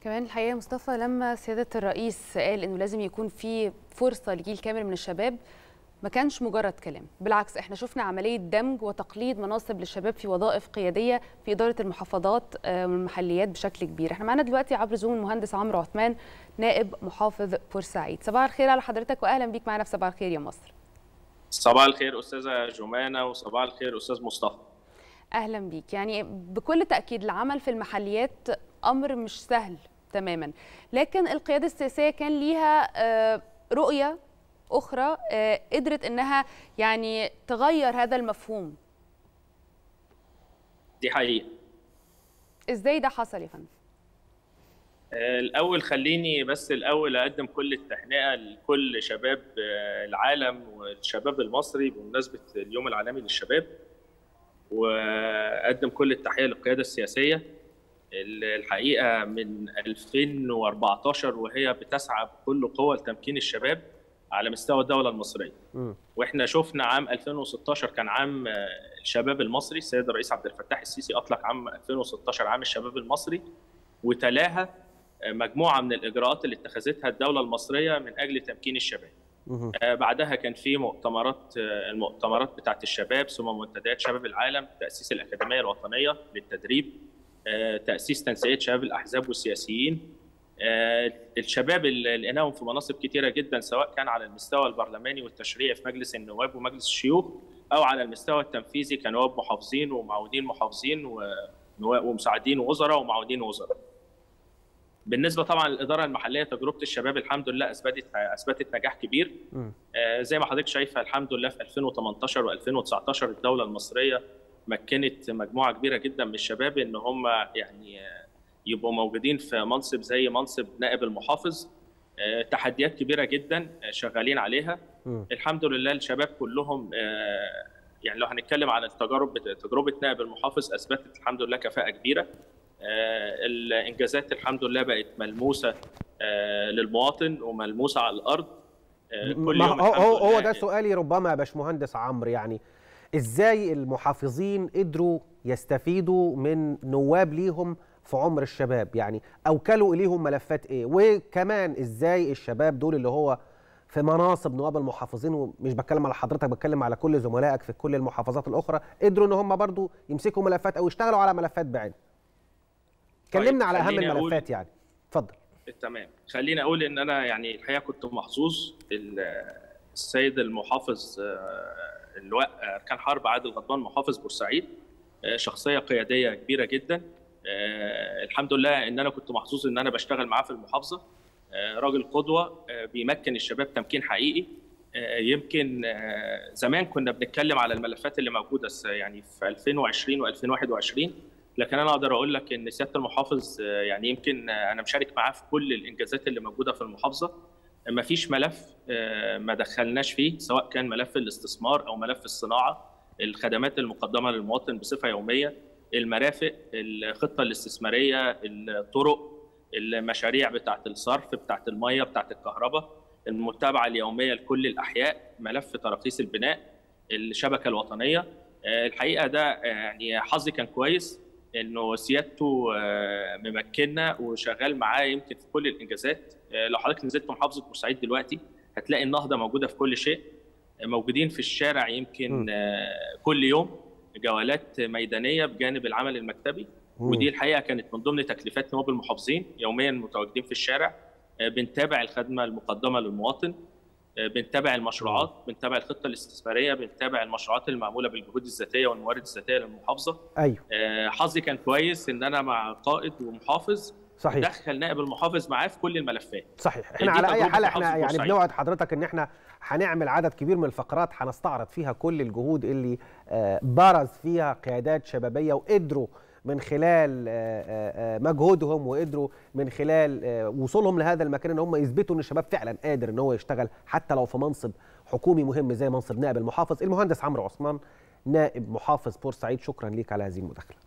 كمان الحقيقه مصطفى لما سياده الرئيس قال انه لازم يكون في فرصه لجيل كامل من الشباب ما كانش مجرد كلام بالعكس احنا شفنا عمليه دمج وتقليد مناصب للشباب في وظائف قياديه في اداره المحافظات والمحليات بشكل كبير احنا معانا دلوقتي عبر زوم المهندس عمرو عثمان نائب محافظ بورسعيد صباح الخير على حضرتك واهلا بيك معانا في صباح الخير يا مصر صباح الخير استاذه جمانه وصباح الخير استاذ مصطفى اهلا بيك يعني بكل تاكيد العمل في المحليات امر مش سهل تماما لكن القياده السياسيه كان ليها رؤيه اخرى قدرت انها يعني تغير هذا المفهوم دي حقيقه ازاي ده حصل يا فندم الاول خليني بس الاول اقدم كل التهنئه لكل شباب العالم والشباب المصري بمناسبه اليوم العالمي للشباب واقدم كل التحيه للقياده السياسيه الحقيقه من 2014 وهي بتسعى بكل قوه لتمكين الشباب على مستوى الدوله المصريه. م. واحنا شفنا عام 2016 كان عام الشباب المصري، السيد الرئيس عبد الفتاح السيسي اطلق عام 2016 عام الشباب المصري وتلاها مجموعه من الاجراءات اللي اتخذتها الدوله المصريه من اجل تمكين الشباب. آه بعدها كان في مؤتمرات آه المؤتمرات بتاعت الشباب ثم منتديات شباب العالم تاسيس الاكاديميه الوطنيه للتدريب آه تاسيس تنسيقيه شباب الاحزاب والسياسيين الشباب اللي لقيناهم في مناصب كتيره جدا سواء كان على المستوى البرلماني والتشريعي في مجلس النواب ومجلس الشيوخ او على المستوى التنفيذي كنواب محافظين ومعودين محافظين ومساعدين وزراء ومعودين وزراء. بالنسبه طبعا للاداره المحليه تجربه الشباب الحمد لله اثبتت اثبتت نجاح كبير آه زي ما حضرتك شايفه الحمد لله في 2018 و2019 الدوله المصريه مكنت مجموعه كبيره جدا من الشباب ان هم يعني يبقوا موجودين في منصب زي منصب نائب المحافظ آه تحديات كبيره جدا شغالين عليها م. الحمد لله الشباب كلهم آه يعني لو هنتكلم عن التجارب تجربه نائب المحافظ اثبتت الحمد لله كفاءه كبيره آه الانجازات الحمد لله بقت ملموسه آه للمواطن وملموسه على الارض آه كل يوم هو هو ده سؤالي ربما يا باشمهندس عمرو يعني ازاي المحافظين قدروا يستفيدوا من نواب ليهم في عمر الشباب يعني اوكلوا اليهم ملفات ايه وكمان ازاي الشباب دول اللي هو في مناصب نواب المحافظين ومش بتكلم على حضرتك بتكلم على كل زملائك في كل المحافظات الاخرى قدروا ان هم برضو يمسكوا ملفات او يشتغلوا على ملفات بعين كلمنا طيب على اهم الملفات يعني اتفضل تمام خليني اقول ان انا يعني الحقيقه كنت محظوظ السيد المحافظ اللواء اركان حرب عادل غضبان محافظ بورسعيد شخصيه قياديه كبيره جدا الحمد لله ان انا كنت محظوظ ان انا بشتغل معاه في المحافظه راجل قدوه بيمكن الشباب تمكين حقيقي يمكن زمان كنا بنتكلم على الملفات اللي موجوده يعني في 2020 و2021 لكن انا اقدر اقول لك ان سياده المحافظ يعني يمكن انا مشارك معاه في كل الانجازات اللي موجوده في المحافظه ما فيش ملف ما دخلناش فيه سواء كان ملف الاستثمار او ملف الصناعه الخدمات المقدمه للمواطن بصفه يوميه المرافق الخطه الاستثماريه الطرق المشاريع بتاعه الصرف بتاعه الميه بتاعه الكهرباء المتابعه اليوميه لكل الاحياء ملف تراخيص البناء الشبكه الوطنيه الحقيقه ده يعني حظي كان كويس انه سيادته ممكننا وشغال معاه يمكن في كل الانجازات لو حضرتك نزلت محافظه بورسعيد دلوقتي هتلاقي النهضه موجوده في كل شيء موجودين في الشارع يمكن م. كل يوم جولات ميدانيه بجانب العمل المكتبي م. ودي الحقيقه كانت من ضمن تكليفات نواب المحافظين يوميا متواجدين في الشارع بنتابع الخدمه المقدمه للمواطن بنتابع المشروعات بنتابع الخطه الاستثماريه بنتابع المشروعات المعموله بالجهود الذاتيه والموارد الذاتيه للمحافظه ايوه حظي كان كويس ان انا مع قائد ومحافظ صحيح دخل نائب المحافظ معاه في كل الملفات صحيح احنا على اي حال احنا يعني بنوعد حضرتك ان احنا هنعمل عدد كبير من الفقرات هنستعرض فيها كل الجهود اللي برز فيها قيادات شبابيه وقدروا من خلال مجهودهم وقدروا من خلال وصولهم لهذا المكان ان هم يثبتوا ان الشباب فعلا قادر ان هو يشتغل حتى لو في منصب حكومي مهم زي منصب نائب المحافظ المهندس عمرو عثمان نائب محافظ بورسعيد شكرا ليك على هذه المداخله